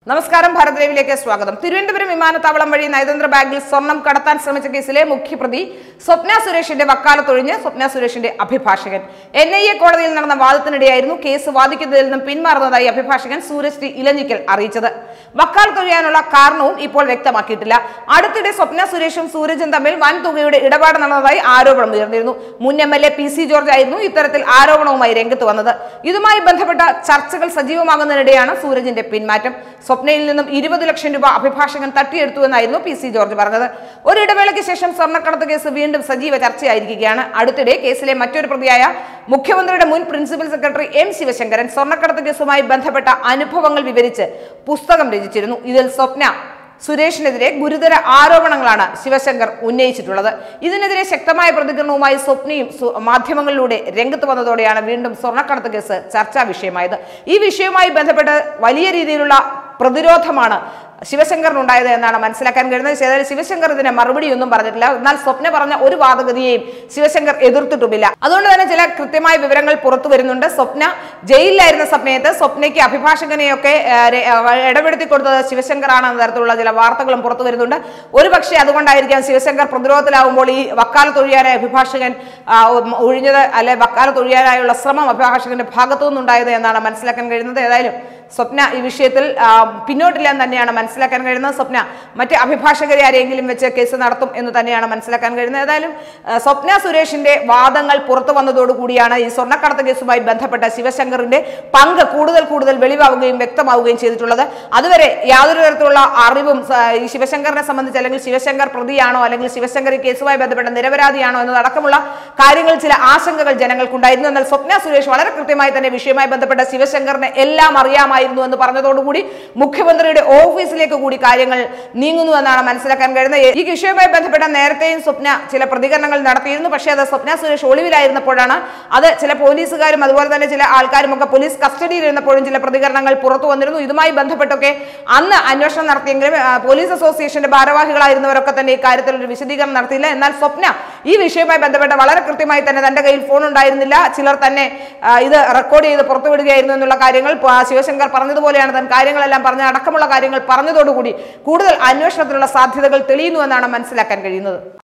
നമസ്കാരം ഭാരത് ലൈവിലേക്ക് സ്വാഗതം തിരുവനന്തപുരം വിമാനത്താവളം വഴി നയതന്ത്ര ബാഗിൽ സ്വർണം കടത്താൻ ശ്രമിച്ച കേസിലെ മുഖ്യപ്രതി സ്വപ്ന സുരേഷിന്റെ വക്കാലത്തൊഴിഞ്ഞ് സ്വപ്ന സുരേഷിന്റെ അഭിഭാഷകൻ എൻ ഐ എ കോടതിയിൽ നടന്ന വാദത്തിനിടെയായിരുന്നു കേസ് വാദിക്കുന്നതിൽ നിന്നും പിന്മാറുന്നതായി അഭിഭാഷകൻ സൂരജ് ടി ഇലഞ്ഞിക്കൽ അറിയിച്ചത് വക്കാലത്തൊഴിയാനുള്ള കാരണവും ഇപ്പോൾ വ്യക്തമാക്കിയിട്ടില്ല അടുത്തിടെ സ്വപ്ന സുരേഷും സൂരജും തമ്മിൽ വൻ തുകയുടെ ഇടപാട് നടന്നതായി ആരോപണം ഉയർന്നിരുന്നു മുൻ M L A P C George ആയിരുന്നു ഇത്തരത്തിൽ ആരോപണവുമായി രംഗത്ത് വന്നത് ഇതുമായി ബന്ധപ്പെട്ട ചർച്ചകൾ സജീവമാകുന്നതിനിടെയാണ് സൂരജിന്റെ പിന്മാറ്റം സ്വപ്നയിൽ നിന്നും ഇരുപത് ലക്ഷം രൂപ അഭിഭാഷകൻ തട്ടിയെടുത്തുവെന്നായിരുന്നു പി സി ജോർജ് പറഞ്ഞത് ഒരു ഇടവേളയ്ക്ക് ശേഷം സ്വർണ്ണക്കടത്ത് കേസ് വീണ്ടും സജീവ ചർച്ചയായിരിക്കുകയാണ് അടുത്തിടെ കേസിലെ മറ്റൊരു പ്രതിയായ മുഖ്യമന്ത്രിയുടെ മുൻ പ്രിൻസിപ്പൽ സെക്രട്ടറി എം ശിവശങ്കരൻ സ്വർണ്ണക്കടത്ത് കേസുമായി ബന്ധപ്പെട്ട അനുഭവങ്ങൾ വിവരിച്ച് പുസ്തകം രചിച്ചിരുന്നു ഇതിൽ സ്വപ്ന സുരേഷിനെതിരെ ഗുരുതര ആരോപണങ്ങളാണ് ശിവശങ്കർ ഉന്നയിച്ചിട്ടുള്ളത് ഇതിനെതിരെ ശക്തമായ പ്രതികരണവുമായി സ്വപ്നയും സു- മാധ്യമങ്ങളിലൂടെ രംഗത്ത് വന്നതോടെയാണ് വീണ്ടും സ്വർണ്ണക്കടത്ത് കേസ് ചർച്ചാ വിഷയമായത് ഈ വിഷയവുമായി ബന്ധപ്പെട്ട് വലിയ രീതിയിലുള്ള പ്രതിരോധമാണ് ശിവശങ്കറിനുണ്ടായത് എന്നാണ് മനസ്സിലാക്കാൻ കഴിയുന്നത് ഏതായാലും ശിവശങ്കർ ഇതിന് മറുപടിയൊന്നും പറഞ്ഞിട്ടില്ല എന്നാൽ സ്വപ്ന പറഞ്ഞ ഒരു വാദഗതിയെയും ശിവശങ്കർ എതിർത്തിട്ടുമില്ല അതുകൊണ്ട് തന്നെ ചില കൃത്യമായ വിവരങ്ങൾ പുറത്തു വരുന്നുണ്ട് സ്വപ്ന ജയിലിലായിരുന്ന സമയത്ത് സ്വപ്നയ്ക്ക് അഭിഭാഷകനെയൊക്കെ ആ, രെ- ആ, ഇടപെടുത്തി കൊടുത്തത് ശിവശങ്കർ ആണെന്ന തരത്തിലുള്ള ചില വാർത്തകളും പുറത്തു വരുന്നുണ്ട് ഒരു പക്ഷേ അതുകൊണ്ടായിരിക്കാം ശിവശങ്കർ പ്രതിരോധത്തിലാവുമ്പോൾ ഈ വക്കാലത്തൊഴിയാനായ അഭിഭാഷകൻ ആ, ഉം, ഒഴിഞ്ഞത് അല്ലെ വക്കാലത്തൊഴിയാനായുള്ള ശ്രമം അഭിഭാഷകന്റെ ഭാഗത്തു നിന്നുണ്ടായത് എന്നാണ് മനസ്സിലാക്കാൻ കഴിയുന്നത് ഏതായാലും സ്വപ്ന ഈ വിഷയത്തിൽ ആ, പിന്നോട്ടില്ല എന്ന് തന്നെയാണ് മനസ്സിലാക്കാൻ കഴിയുന്നത് സ്വപ്ന മറ്റ് അഭിഭാഷകരെ ആരെങ്കിലും വെച്ച് കേസ് നടത്തും എന്ന് തന്നെയാണ് മനസ്സിലാക്കാൻ കഴിയുന്നത് ഏതായാലും ആ, സ്വപ്ന സുരേഷിന്റെ വാദങ്ങൾ പുറത്തു വന്നതോടുകൂടിയാണ് ഈ സ്വർണ്ണക്കടത്ത് കേസുമായി ബന്ധപ്പെട്ട ശിവശങ്കറിന്റെ പങ്ക് കൂടുതൽ കൂടുതൽ വെളിവാവുകയും വ്യക്തമാവുകയും ചെയ്തിട്ടുള്ളത് അതുവരെ യാതൊരു തരത്തിലുള്ള അറിവും സ- ഈ ശിവശങ്കറിനെ സംബന്ധിച്ച് അല്ലെങ്കിൽ ശിവശങ്കർ പ്രതിയാണോ അല്ലെങ്കിൽ ശിവശങ്കർ ഈ കേസുമായി ബന്ധപ്പെട്ട നിരപരാധിയാണോ എന്നതടക്കമുള്ള കാര്യങ്ങൾ ചില ആശങ്കകൾ ജനങ്ങൾക്കുണ്ടായിരുന്നു എന്നാൽ സ്വപ്ന സുരേഷ് വളരെ കൃത്യമായി തന്നെ വിഷയവുമായി ബന്ധപ്പെട്ട ശിവശങ്കറിനെ എല്ലാം അറിയാമായിരുന്നു എന്ന് പറഞ്ഞതോടുകൂടി മുഖ്യമന്ത്രിയുടെ ഓഫീസിലേക്ക് കൂടി കാര്യങ്ങൾ നീങ്ങുന്നു എന്നാണ് മനസ്സിലാക്കാൻ കഴിയുന്നത് ഈ വിഷയവുമായി ബന്ധപ്പെട്ട നേരത്തെയും സ്വപ്ന ചില പ്രതികരണങ്ങൾ നടത്തിയിരുന്നു പക്ഷേ അത് സ്വപ്ന സുരേഷ് ഒളിവിലായിരുന്നപ്പോഴാണ് അത് ചില പോലീസുകാരും അതുപോലെ തന്നെ ചില ആൾക്കാരും ഒക്കെ പോലീസ് കസ്റ്റഡിയിൽ ഇരുന്നപ്പോഴും ചില പ്രതികരണങ്ങൾ പുറത്തു വന്നിരുന്നു ഇതുമായി ബന്ധപ്പെട്ടൊക്കെ അന്ന് അന്വേഷണം നടത്തിയെങ്കിലും ആ, പോലീസ് അസോസിയേഷന്റെ ഭാരവാഹികളായിരുന്നവരൊക്കെ തന്നെ ഇക്കാര്യത്തിൽ ഒരു വിശദീകരണം നടത്തിയില്ല എന്നാൽ സ്വപ്ന ഈ വിഷയവുമായി ബന്ധപ്പെട്ട വളരെ കൃത്യമായി തന്നെ തന്റെ കയ്യിൽ ഫോൺ ഉണ്ടായിരുന്നില്ല ചിലർ തന്നെ ആ, ഇത് റെക്കോർഡ് ചെയ്ത് പുറത്തുവിടുകയായിരുന്നു എന്നുള്ള കാര്യങ്ങൾ പ- ശിവശങ്കർ പറഞ്ഞതുപോലെയാണ് താൻ കാര്യങ്ങളെല്ലാം പറഞ്ഞ അടക്കമുള്ള കാര്യങ്ങൾ പറഞ്ഞതോടുകൂടി കൂടുതൽ അന്വേഷണത്തിനുള്ള സാധ്യതകൾ തെളിയുന്നു എന്നാണ് മനസ്സിലാക്കാൻ കഴിയുന്നത്